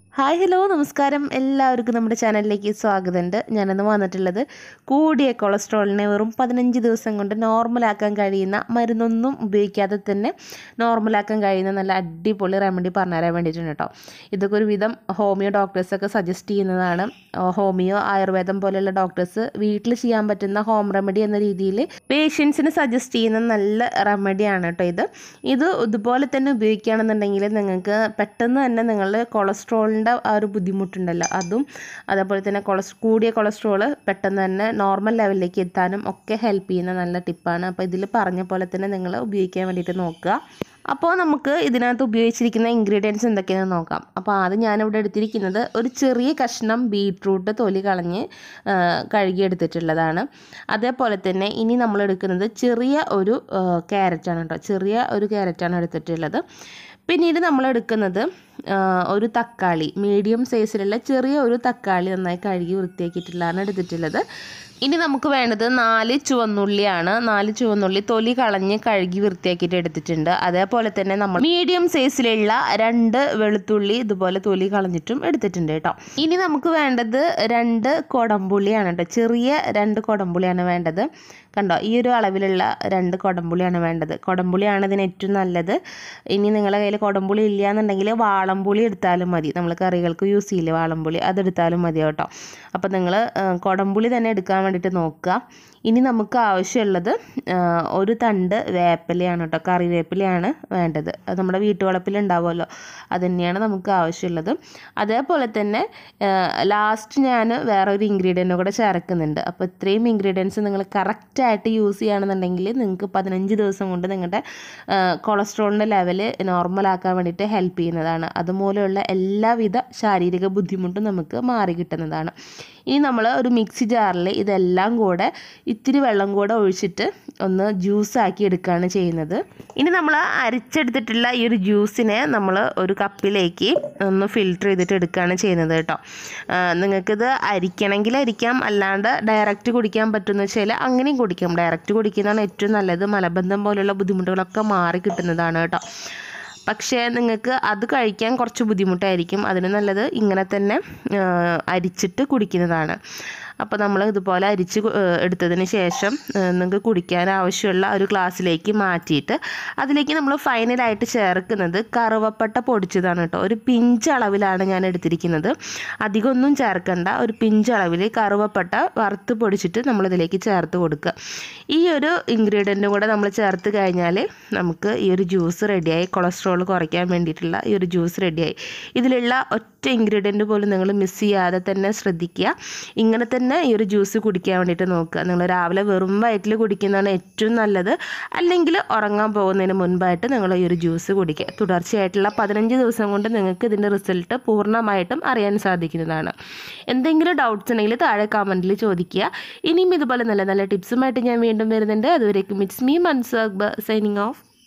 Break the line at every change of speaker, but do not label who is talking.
hi hello നമസ്കാരം എല്ലാവർക്കും നമ്മുടെ ചാനലിലേക്ക് സ്വാഗതമുണ്ട് ഞാനിന്ന് വന്നിട്ടുള്ളത് കൂടിയ കൊളസ്ട്രോളിനെ വെറും പതിനഞ്ച് ദിവസം കൊണ്ട് നോർമലാക്കാൻ കഴിയുന്ന മരുന്നൊന്നും ഉപയോഗിക്കാതെ തന്നെ നോർമലാക്കാൻ കഴിയുന്ന നല്ല അടിപൊളി റെമഡി പറഞ്ഞുതരാൻ വേണ്ടിയിട്ടുണ്ട് കേട്ടോ ഇതൊക്കെ ഒരു വിധം ഹോമിയോ ഡോക്ടേഴ്സൊക്കെ സജസ്റ്റ് ചെയ്യുന്നതാണ് ഹോമിയോ ആയുർവേദം പോലെയുള്ള ഡോക്ടേഴ്സ് വീട്ടിൽ ചെയ്യാൻ പറ്റുന്ന ഹോം റെമഡി എന്ന രീതിയിൽ പേഷ്യൻസിന് സജസ്റ്റ് ചെയ്യുന്ന നല്ല റെമഡിയാണ് കേട്ടോ ഇത് ഇത് ഇതുപോലെ തന്നെ ഉപയോഗിക്കുകയാണെന്നുണ്ടെങ്കിൽ നിങ്ങൾക്ക് പെട്ടെന്ന് തന്നെ നിങ്ങളുടെ കൊളസ്ട്രോളിൻ്റെ ആ ഒരു ബുദ്ധിമുട്ടുണ്ടല്ലോ അതും അതേപോലെ തന്നെ കൊളസ് കൂടിയ കൊളസ്ട്രോൾ പെട്ടെന്ന് തന്നെ നോർമൽ ലെവലിലേക്ക് എത്താനും ഒക്കെ ഹെൽപ്പ് ചെയ്യുന്ന നല്ല ടിപ്പാണ് അപ്പോൾ ഇതിൽ പറഞ്ഞ പോലെ തന്നെ നിങ്ങൾ ഉപയോഗിക്കാൻ വേണ്ടിയിട്ട് നോക്കുക അപ്പോൾ നമുക്ക് ഇതിനകത്ത് ഉപയോഗിച്ചിരിക്കുന്ന ഇൻഗ്രീഡിയൻസ് എന്തൊക്കെയാണെന്ന് നോക്കാം അപ്പോൾ ആദ്യം ഞാനിവിടെ എടുത്തിരിക്കുന്നത് ഒരു ചെറിയ കഷ്ണം ബീട്രൂട്ട് തൊലി കളഞ്ഞ് ആ, കഴുകിയെടുത്തിട്ടുള്ളതാണ് അതേപോലെ തന്നെ ഇനി നമ്മൾ എടുക്കുന്നത് ചെറിയ ഒരു ക്യാരറ്റാണ് കേട്ടോ ചെറിയ ഒരു ക്യാരറ്റാണ് എടുത്തിട്ടുള്ളത് പിന്നീട് നമ്മൾ എടുക്കുന്നത് ആ, ഒരു തക്കാളി മീഡിയം സൈസിലുള്ള ചെറിയ ഒരു തക്കാളി നന്നായി കഴുകി വൃത്തിയാക്കിയിട്ടുള്ളതാണ് എടുത്തിട്ടുള്ളത് ഇനി നമുക്ക് വേണ്ടത് നാല് ചുവന്നുള്ളിയാണ് നാല് ചുവന്നുള്ളി തൊലി കളഞ്ഞ് കഴുകി വൃത്തിയാക്കിയിട്ട് എടുത്തിട്ടുണ്ട് അതേപോലെ തന്നെ നമ്മൾ മീഡിയം സൈസിലുള്ള രണ്ട് വെളുത്തുള്ളി ഇതുപോലെ തൊലി കളഞ്ഞിട്ടും എടുത്തിട്ടുണ്ട് കേട്ടോ ഇനി നമുക്ക് വേണ്ടത് രണ്ട് കൊടംപുളിയാണ് കേട്ടോ ചെറിയ രണ്ട് കൊടംപുളിയാണ് വേണ്ടത് കണ്ടോ ഈ ഒരു അളവിലുള്ള രണ്ട് കൊടംപുളിയാണ് വേണ്ടത് കൊടംപുളിയാണ് ഇതിന് ഏറ്റവും നല്ലത് ഇനി നിങ്ങളുടെ കയ്യിൽ കൊടംപുളി ഇല്ല എന്നുണ്ടെങ്കിൽ വാളംപുളി എടുത്താലും മതി നമ്മൾ കറികൾക്ക് യൂസ് ചെയ്യില്ലേ വാളംപുളി അതെടുത്താലും മതി കേട്ടോ അപ്പോൾ നിങ്ങൾ കൊടംപുളി തന്നെ എടുക്കാൻ വേണ്ടിയിട്ട് നോക്കുക ഇനി നമുക്ക് ആവശ്യമുള്ളത് ആ, ഒരു തണ്ട് വേപ്പിലയാണ് കേട്ടോ കറിവേപ്പിലയാണ് വേണ്ടത് അത് നമ്മുടെ വീട്ടുവളപ്പിൽ ഉണ്ടാവുമല്ലോ അത് തന്നെയാണ് നമുക്ക് ആവശ്യമുള്ളത് അതേപോലെ തന്നെ ലാസ്റ്റ് ഞാൻ വേറെ ഒരു ഇൻഗ്രീഡിയൻറ്റും കൂടെ ചേർക്കുന്നുണ്ട് അപ്പോൾ ഇത്രയും ഇൻഗ്രീഡിയൻസ് നിങ്ങൾ കറക്റ്റായിട്ട് യൂസ് ചെയ്യുകയാണെന്നുണ്ടെങ്കിൽ നിങ്ങൾക്ക് പതിനഞ്ച് ദിവസം കൊണ്ട് നിങ്ങളുടെ കൊളസ്ട്രോളിൻ്റെ ലെവൽ നോർമലാക്കാൻ വേണ്ടിയിട്ട് ഹെൽപ്പ് ചെയ്യുന്നതാണ് അതുമൂലമുള്ള എല്ലാവിധ ശാരീരിക ബുദ്ധിമുട്ടും നമുക്ക് മാറി കിട്ടുന്നതാണ് ഇനി നമ്മൾ ഒരു മിക്സി ജാറിൽ ഇതെല്ലാം കൂടെ ഇത്തിരി വെള്ളം കൂടെ ഒഴിച്ചിട്ട് ഒന്ന് ജ്യൂസാക്കി എടുക്കുകയാണ് ചെയ്യുന്നത് ഇനി നമ്മൾ അരിച്ചെടുത്തിട്ടുള്ള ഈ ഒരു ജ്യൂസിനെ നമ്മൾ ഒരു കപ്പിലേക്ക് ഒന്ന് ഫിൽറ്റർ ചെയ്തിട്ട് എടുക്കുകയാണ് ചെയ്യുന്നത് കേട്ടോ ആ, നിങ്ങൾക്കിത് അരിക്കണമെങ്കിൽ അരിക്കാം അല്ലാണ്ട് ഡയറക്റ്റ് കുടിക്കാൻ പറ്റുമെന്ന് വെച്ചാൽ അങ്ങനെയും കുടിക്കാം ഡയറക്റ്റ് കുടിക്കുന്നതാണ് ഏറ്റവും നല്ലത് മലബന്ധം പോലുള്ള ബുദ്ധിമുട്ടുകളൊക്കെ മാറി കിട്ടുന്നതാണ് കേട്ടോ പക്ഷേ നിങ്ങൾക്ക് അത് കഴിക്കാൻ കുറച്ച് ബുദ്ധിമുട്ടായിരിക്കും അതിന് നല്ലത് ഇങ്ങനെ തന്നെ ആ, അരിച്ചിട്ട് കുടിക്കുന്നതാണ് അപ്പോൾ നമ്മൾ ഇതുപോലെ അരിച്ച് കു- ഏഹ് എടുത്തതിന് ശേഷം ഏഹ് നിങ്ങൾക്ക് കുടിക്കാൻ ആവശ്യമുള്ള ഒരു ഗ്ലാസ്സിലേക്ക് മാറ്റിയിട്ട് അതിലേക്ക് നമ്മൾ ഫൈനലായിട്ട് ചേർക്കുന്നത് കറുവപ്പട്ട പൊടിച്ചതാണ് കേട്ടോ ഒരു പിഞ്ച് അളവിലാണ് ഞാൻ എടുത്തിരിക്കുന്നത് അധികമൊന്നും ചേർക്കണ്ട ഒരു പിഞ്ച് അളവിൽ കറുവപ്പട്ട വറുത്ത് പൊടിച്ചിട്ട് നമ്മളിതിലേക്ക് ചേർത്ത് കൊടുക്കുക ഈ ഒരു ഇൻഗ്രീഡിയൻറ്റും കൂടെ നമ്മൾ ചേർത്ത് കഴിഞ്ഞാൽ നമുക്ക് ഈ ഒരു ജ്യൂസ് റെഡിയായി കൊളസ്ട്രോൾ കുറയ്ക്കാൻ വേണ്ടിയിട്ടുള്ള ഈ ഒരു ജ്യൂസ് റെഡിയായി ഇതിലുള്ള ഒറ്റ ഇൻഗ്രീഡിയൻറ്റ് പോലും നിങ്ങൾ മിസ് ചെയ്യാതെ തന്നെ ശ്രദ്ധിക്കുക ഇങ്ങനെ തന്നെ ഈ ഒരു ജ്യൂസ് കുടിക്കാൻ വേണ്ടിയിട്ട് നോക്കുക നിങ്ങൾ രാവിലെ വെറും വയറ്റിൽ കുടിക്കുന്നതാണ് ഏറ്റവും നല്ലത് അല്ലെങ്കിൽ ഉറങ്ങാൻ പോകുന്നതിന് മുൻപായിട്ട് നിങ്ങൾ ഈ ഒരു ജ്യൂസ് കുടിക്കുക തുടർച്ചയായിട്ടുള്ള പതിനഞ്ച് ദിവസം കൊണ്ട് നിങ്ങൾക്ക് ഇതിൻ്റെ റിസൾട്ട് പൂർണ്ണമായിട്ടും അറിയാൻ സാധിക്കുന്നതാണ് എന്തെങ്കിലും ഡൗട്ട്സ് ഉണ്ടെങ്കിൽ താഴെ കമൻറ്റിൽ ചോദിക്കുക ഇനിയും ഇതുപോലെ നല്ല നല്ല ടിപ്സുമായിട്ട് ഞാൻ വീണ്ടും വരുന്നുണ്ട് അതുവരേക്കും ഇറ്റ്സ് മീ മൻസ് സൈനിങ് ഓഫ്